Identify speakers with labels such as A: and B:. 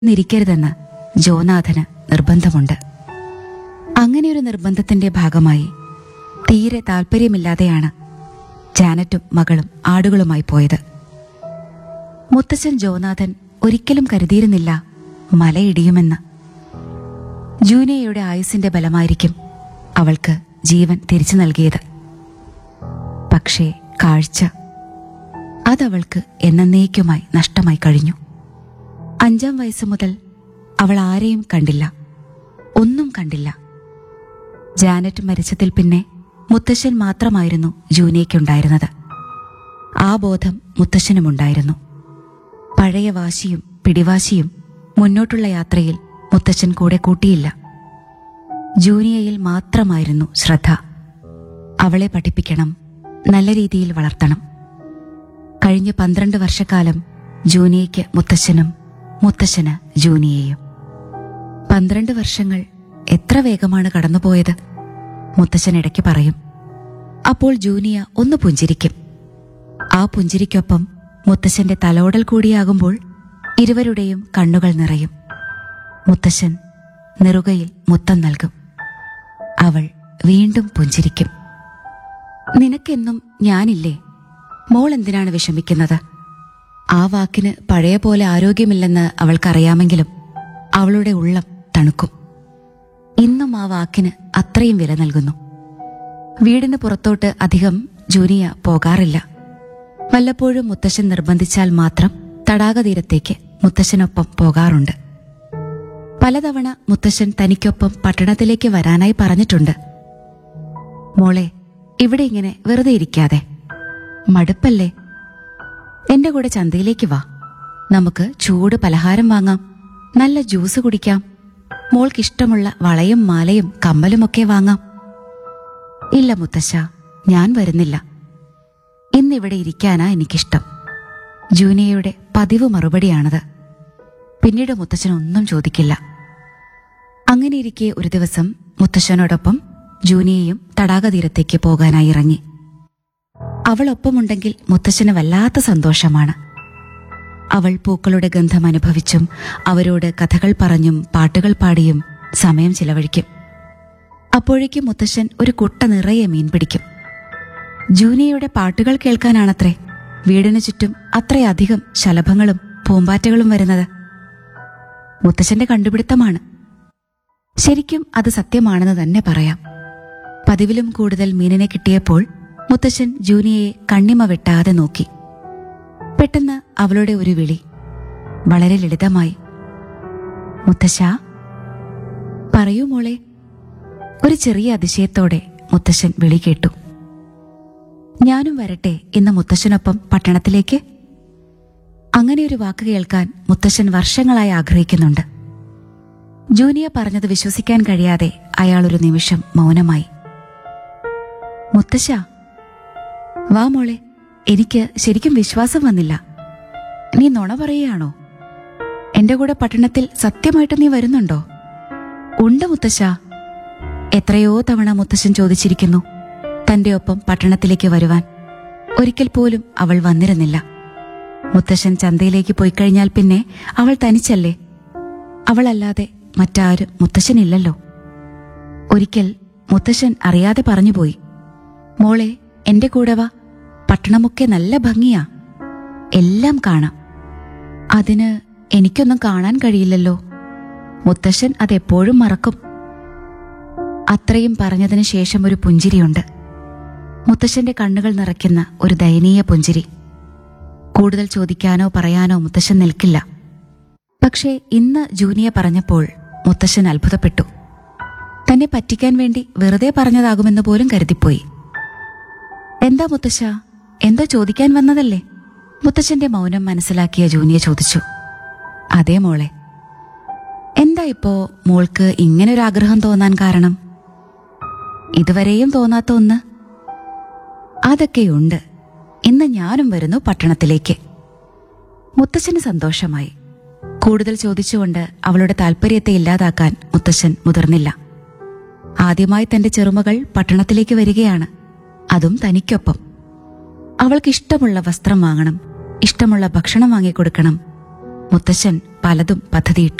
A: നിരിക്കരുതെന്ന് ജോനാഥന് നിർബന്ധമുണ്ട് അങ്ങനെയൊരു നിർബന്ധത്തിന്റെ ഭാഗമായി തീരെ താല്പര്യമില്ലാതെയാണ് ജാനറ്റും മകളും ആടുകളുമായി പോയത് മുത്തച്ഛൻ ജോനാഥൻ ഒരിക്കലും കരുതിയിരുന്നില്ല മലയിടിയുമെന്ന് ജൂനിയയുടെ ആയുസിന്റെ ബലമായിരിക്കും അവൾക്ക് ജീവൻ തിരിച്ചു നൽകിയത് പക്ഷേ കാഴ്ച അതവൾക്ക് എന്നേക്കുമായി നഷ്ടമായി കഴിഞ്ഞു അഞ്ചാം വയസ്സ് മുതൽ അവൾ ആരെയും കണ്ടില്ല ഒന്നും കണ്ടില്ല ജാനറ്റ് മരിച്ചതിൽ പിന്നെ മുത്തശ്ശൻ മാത്രമായിരുന്നു ജൂനിയയ്ക്കുണ്ടായിരുന്നത് ആ ബോധം മുത്തശ്ശനുമുണ്ടായിരുന്നു പഴയ വാശിയും പിടിവാശിയും മുന്നോട്ടുള്ള യാത്രയിൽ മുത്തച്ഛൻ കൂടെ കൂട്ടിയില്ല ജൂനിയയിൽ മാത്രമായിരുന്നു ശ്രദ്ധ അവളെ പഠിപ്പിക്കണം നല്ല രീതിയിൽ വളർത്തണം കഴിഞ്ഞ പന്ത്രണ്ട് വർഷക്കാലം ജൂനിയയ്ക്ക് മുത്തച്ഛനും മുത്തച്ഛന് ജൂനിയയും പന്ത്രണ്ട് വർഷങ്ങൾ എത്ര വേഗമാണ് കടന്നുപോയത് മുത്തച്ഛൻ ഇടയ്ക്ക് പറയും അപ്പോൾ ജൂനിയ ഒന്ന് പുഞ്ചിരിക്കും ആ പുഞ്ചിരിക്കൊപ്പം മുത്തച്ഛന്റെ തലോടൽ കൂടിയാകുമ്പോൾ ഇരുവരുടെയും കണ്ണുകൾ നിറയും മുത്തശ്ശൻ നെറുകയിൽ മുത്തം നൽകും അവൾ വീണ്ടും പുഞ്ചിരിക്കും നിനക്കെന്നും ഞാനില്ലേ മോൾ എന്തിനാണ് വിഷമിക്കുന്നത് ആ വാക്കിന് പഴയ പോലെ ആരോഗ്യമില്ലെന്ന് അവൾക്കറിയാമെങ്കിലും അവളുടെ ഉള്ളം തണുക്കും ഇന്നും ആ വാക്കിന് അത്രയും വില നൽകുന്നു വീടിന് പുറത്തോട്ട് അധികം ജൂനിയ പോകാറില്ല വല്ലപ്പോഴും മുത്തശ്ശൻ നിർബന്ധിച്ചാൽ മാത്രം തടാക തീരത്തേക്ക് മുത്തശ്ശനൊപ്പം പോകാറുണ്ട് പലതവണ മുത്തശ്ശൻ തനിക്കൊപ്പം പട്ടണത്തിലേക്ക് വരാനായി പറഞ്ഞിട്ടുണ്ട് മോളെ ഇവിടെ ഇങ്ങനെ വെറുതെ ഇരിക്കാതെ മടുപ്പല്ലേ എന്റെ കൂടെ ചന്തയിലേക്ക് വാ നമുക്ക് ചൂട് പലഹാരം വാങ്ങാം നല്ല ജ്യൂസ് കുടിക്കാം മോൾക്കിഷ്ടമുള്ള വളയും മാലയും കമ്മലുമൊക്കെ വാങ്ങാം ഇല്ല മുത്തശ്ശ ഞാൻ വരുന്നില്ല ഇന്നിവിടെ ഇരിക്കാനാ എനിക്കിഷ്ടം ജൂനിയയുടെ പതിവ് മറുപടിയാണത് പിന്നീട് മുത്തച്ഛൻ ഒന്നും ചോദിക്കില്ല അങ്ങനെയിരിക്കെ ഒരു ദിവസം മുത്തശ്ശനോടൊപ്പം ജൂനിയയും തടാകതീരത്തേക്ക് പോകാനായി ഇറങ്ങി അവളൊപ്പമുണ്ടെങ്കിൽ മുത്തശ്ശന് വല്ലാത്ത സന്തോഷമാണ് അവൾ പൂക്കളുടെ ഗന്ധം അനുഭവിച്ചും അവരോട് കഥകൾ പറഞ്ഞും പാട്ടുകൾ പാടിയും സമയം ചിലവഴിക്കും അപ്പോഴേക്കും മുത്തശ്ശൻ ഒരു കുട്ട നിറയെ മീൻ പിടിക്കും ജൂനിയയുടെ പാട്ടുകൾ കേൾക്കാനാണത്രേ വീടിനു ചുറ്റും അത്രയധികം ശലഭങ്ങളും പൂമ്പാറ്റകളും വരുന്നത് മുത്തശ്ശന്റെ കണ്ടുപിടുത്തമാണ് ശരിക്കും അത് സത്യമാണെന്ന് തന്നെ പറയാം പതിവിലും കൂടുതൽ മീനിനെ കിട്ടിയപ്പോൾ മുത്തശ്ശൻ ജൂനിയയെ കണ്ണിമ വെട്ടാതെ നോക്കി പെട്ടെന്ന് അവളുടെ ഒരു വിളി വളരെ ലളിതമായി മുത്തശ്ശ പറയൂ മോളെ ഒരു ചെറിയ അതിശയത്തോടെ മുത്തശ്ശൻ വിളി കേട്ടു ഞാനും വരട്ടെ ഇന്ന് മുത്തശ്ശനൊപ്പം പട്ടണത്തിലേക്ക് അങ്ങനെ ഒരു വാക്ക് കേൾക്കാൻ മുത്തശ്ശൻ വർഷങ്ങളായി ആഗ്രഹിക്കുന്നുണ്ട് ജൂനിയ പറഞ്ഞത് വിശ്വസിക്കാൻ കഴിയാതെ അയാൾ ഒരു നിമിഷം മൗനമായി മുത്തശ്ശ വാ മോളെ എനിക്ക് ശരിക്കും വിശ്വാസം വന്നില്ല നീ നുണ പറയുകയാണോ എന്റെ കൂടെ പട്ടണത്തിൽ സത്യമായിട്ട് നീ വരുന്നുണ്ടോ ഉണ്ട് മുത്തശ്ശ എത്രയോ തവണ മുത്തശ്ശൻ ചോദിച്ചിരിക്കുന്നു തന്റെ ഒപ്പം പട്ടണത്തിലേക്ക് വരുവാൻ ഒരിക്കൽ പോലും അവൾ വന്നിരുന്നില്ല മുത്തശ്ശൻ ചന്തയിലേക്ക് പോയി കഴിഞ്ഞാൽ പിന്നെ അവൾ തനിച്ചല്ലേ അവളല്ലാതെ മറ്റാരും മുത്തശ്ശനില്ലല്ലോ ഒരിക്കൽ മുത്തശ്ശൻ അറിയാതെ പറഞ്ഞുപോയി മോളെ എന്റെ കൂടെ വാ പട്ടണമൊക്കെ നല്ല ഭംഗിയാ എല്ലാം കാണാം അതിന് എനിക്കൊന്നും കാണാൻ കഴിയില്ലല്ലോ മുത്തശ്ശൻ അതെപ്പോഴും മറക്കും അത്രയും പറഞ്ഞതിന് ശേഷം ഒരു പുഞ്ചിരിയുണ്ട് മുത്തശ്ശന്റെ കണ്ണുകൾ നിറയ്ക്കുന്ന ഒരു ദയനീയ പുഞ്ചിരി കൂടുതൽ ചോദിക്കാനോ പറയാനോ മുത്തശ്ശൻ നിൽക്കില്ല പക്ഷേ ഇന്ന് ജൂനിയ പറഞ്ഞപ്പോൾ മുത്തശ്ശൻ അത്ഭുതപ്പെട്ടു തന്നെ പറ്റിക്കാൻ വേണ്ടി വെറുതെ പറഞ്ഞതാകുമെന്ന് പോലും കരുതിപ്പോയി എന്താ മുത്തശ്ശ എന്തോ ചോദിക്കാൻ വന്നതല്ലേ മുത്തശ്ശന്റെ മൗനം മനസ്സിലാക്കിയ ജൂനിയ ചോദിച്ചു അതേ മോളെ എന്താ ഇപ്പോ മോൾക്ക് ഇങ്ങനൊരു ആഗ്രഹം തോന്നാൻ കാരണം ഇതുവരെയും തോന്നാത്ത ഒന്ന് അതൊക്കെയുണ്ട് ഇന്ന് ഞാനും വരുന്നു പട്ടണത്തിലേക്ക് മുത്തശ്ശന് സന്തോഷമായി കൂടുതൽ ചോദിച്ചുകൊണ്ട് അവളുടെ താല്പര്യത്തെ ഇല്ലാതാക്കാൻ മുത്തശ്ശൻ മുതിർന്നില്ല ആദ്യമായി തന്റെ ചെറുമകൾ പട്ടണത്തിലേക്ക് വരികയാണ് അതും തനിക്കൊപ്പം അവൾക്ക് ഇഷ്ടമുള്ള വസ്ത്രം വാങ്ങണം ഇഷ്ടമുള്ള ഭക്ഷണം വാങ്ങിക്കൊടുക്കണം മുത്തശ്ശൻ പലതും പദ്ധതിയിട്ടു